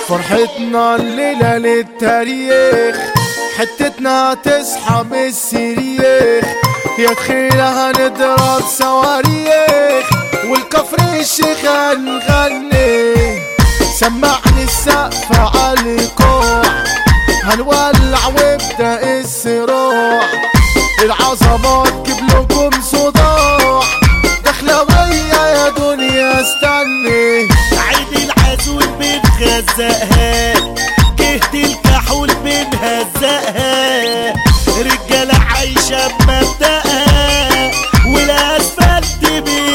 فرحتنا الليلة للتاريخ حتتنا تصحى من السريخ يا تخيلة هنضرب صواريخ والكفر الشيخ هنغني سمعني السقف على الكوع هنولع وابدأ الصراع العظمات جيب لكم صداع دخلوية يا دنيا استني عيد العزول بنخزقها جهة الكحول بنهزقها رجالة عايشة بمبدأها والأسفلت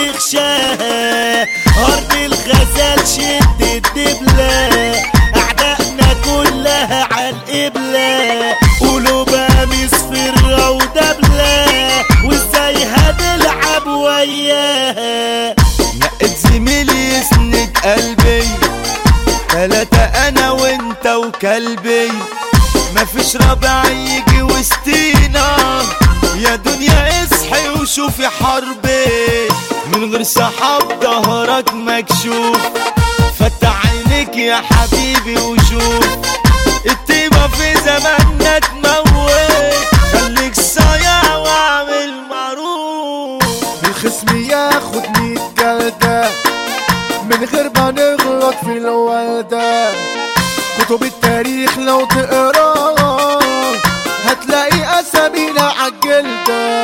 بيخشاها أرض الغزال شد الدبلة أعدائنا كلها عالقبلة قلوبها مصفرة ودبلة وازاي هنلعب وياها لقيت زميلي يسند قلبي تلاتة انا وانت وكلبي مفيش رابع يجي وسطينا يا دنيا اصحي وشوفي حربي من غير صحاب ظهرك مكشوف فتح عينيك يا حبيبي وشوف الطيبة في زماننا تموت خليك صايع واعمل معروف الخصم ياخد مية جلدة من غير ما نغلط في الوالدة كتب التاريخ لو تقراها هتلاقي أسامينا عالجلدة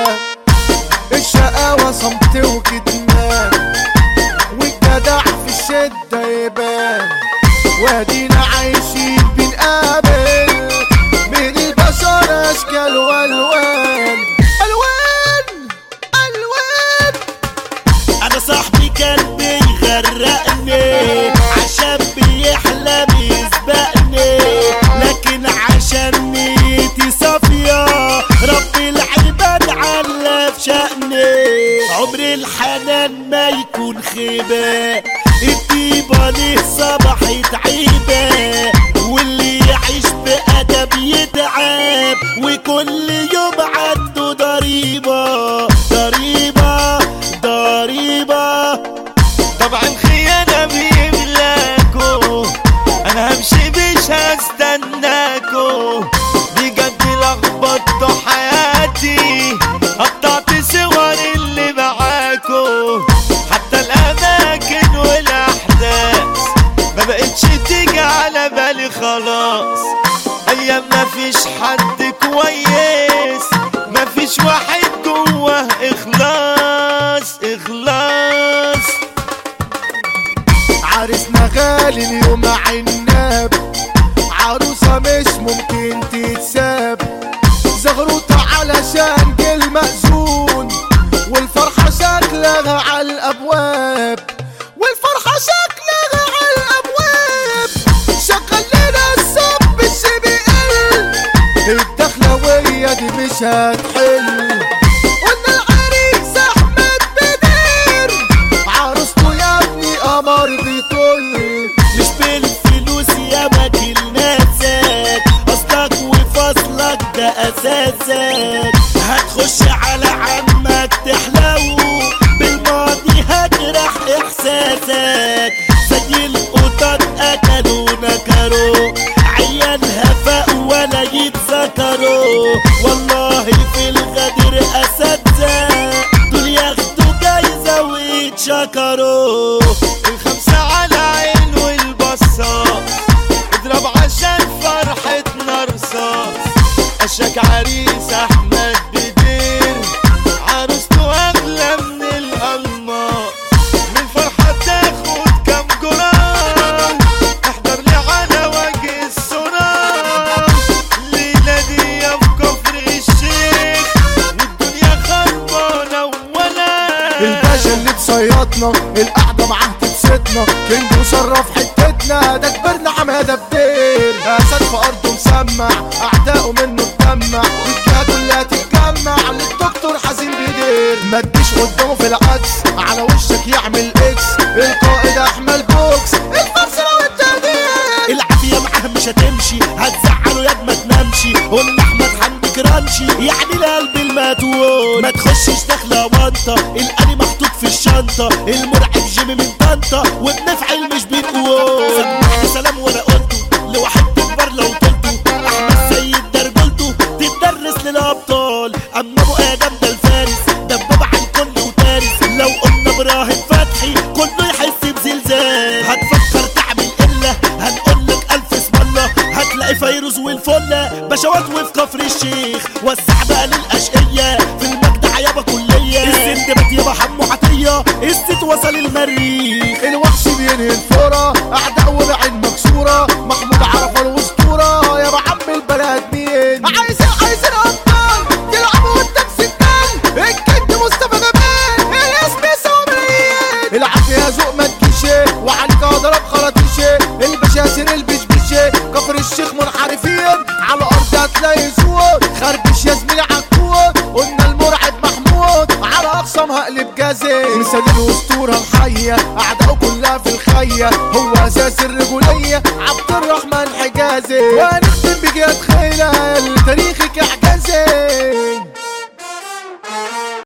الشقاوة صمت وكتمان والجدع في الشدة يبان وادينا عايشين بنقابل من البشر أشكال وألوان ألوان ألوان انا صاحبي كان بيغرقني عشان بيحلم يسبقني لكن عشان نيتي صافية رب العباد على في شأني عمر الحنان ما يكون خيبة الطيبة ليه صبحت عيبة واللي يعيش بأدب يتعب وكل يوم عنده ضريبة ضريبة ضريبة طبعا خيانة بيملاكو انا همشي مش هستناكو بجد لخبطتوا حياتي قطعت صور اللي معاكو حتى الاماكن والاحداث ما بقتش تيجي على بالي خلاص ايام ما فيش حد كويس ما فيش واحد جوه اخلاص اخلاص عرسنا غالي اليوم عناب عروسة مش ممكن تتساب زغروطة علشان جيل مأذون والفرحة شكلها على الأبواب والفرحة شكلها على الأبواب شغل لنا الصب الشي بيقل الدخلوية دي مش هتحل قلنا العريس أحمد بدير عروسته يا ابني قمر بيطل مش بالفلوس يا ماكل ناسك اصلك وفصلك ده اساسك هتخش على عمك تحلو بالماضي هجرح احساسك زي القطط اكلوا نكروا عيالها فاق ولا يتذكروا والله في الغدر اساتذه دول ياخدوا جايزه ويتشكروا الخمسة على عين والبصاص اضرب عشان فرحتنا رصاص اشك عريس احمد بدير عروسته اغلى من الالماس من فرحة تاخد كام جرام احضر لي على وجه السرام الليلة دي في كفر الشيخ والدنيا خربانة ولا الباشا اللي بصيطنا القعدة معاه تبسطنا كينج وشرف حتتنا ده كبرنا حمادة بدير اسد في ارضه مسمع اعدائه منه تدمع والجهة كلها تتجمع للدكتور حزين بدير ما تجيش قدامه في العكس على وشك يعمل اكس القائد احمد بوكس الفرصة والتهديد العافية معاه مش هتمشي هتزعله يا ما تنامشي قلنا احمد حمدي كرام بتطنش يعني القلب المتون ما تخشش داخله وانطه القلي محطوط في الشنطه المرعب جيمي من طنطا وبنفعل مش بنقول سمعني سلام وانا قلته لواحد تكبر لو طلته احمد سيد درجلته تتدرس للابطال اما ابو ادم ده الفارس دباب عن كل وتارس لو قلنا ابراهيم فتحي كله يحس بزلزال هتفكر تعمل قله هنقولك الف اسم الله هتلاقي فيروز والفله بشوات وفي كفر الشيخ وسع بقى للاشقيه في المجدع يابا كليه السندبات يابا حمو عطيه الست وصل المريخ الوحش بينهي الفورة أعداء وبعين مكسورة محمود عرفة الأسطورة يا عم البلد مين عايزين عايزين أبطال يلعبوا قدام ستان الكنت مصطفى جمال الاسم يسوى ملايين العافية ذوق ما تجيش وعليك أضرب خلاطيشي البشاسر البشبشي كفر الشيخ منحرفين على الأرض هتلاقي سود خربش يا زميلي عالكود قلنا المرعب محمود على أقسام هقلب جازي مثال الأسطورة الحية أعداؤه كلها في الخية هو أساس الرجولية عبد الرحمن حجازي وهنختم بجهاد خيلة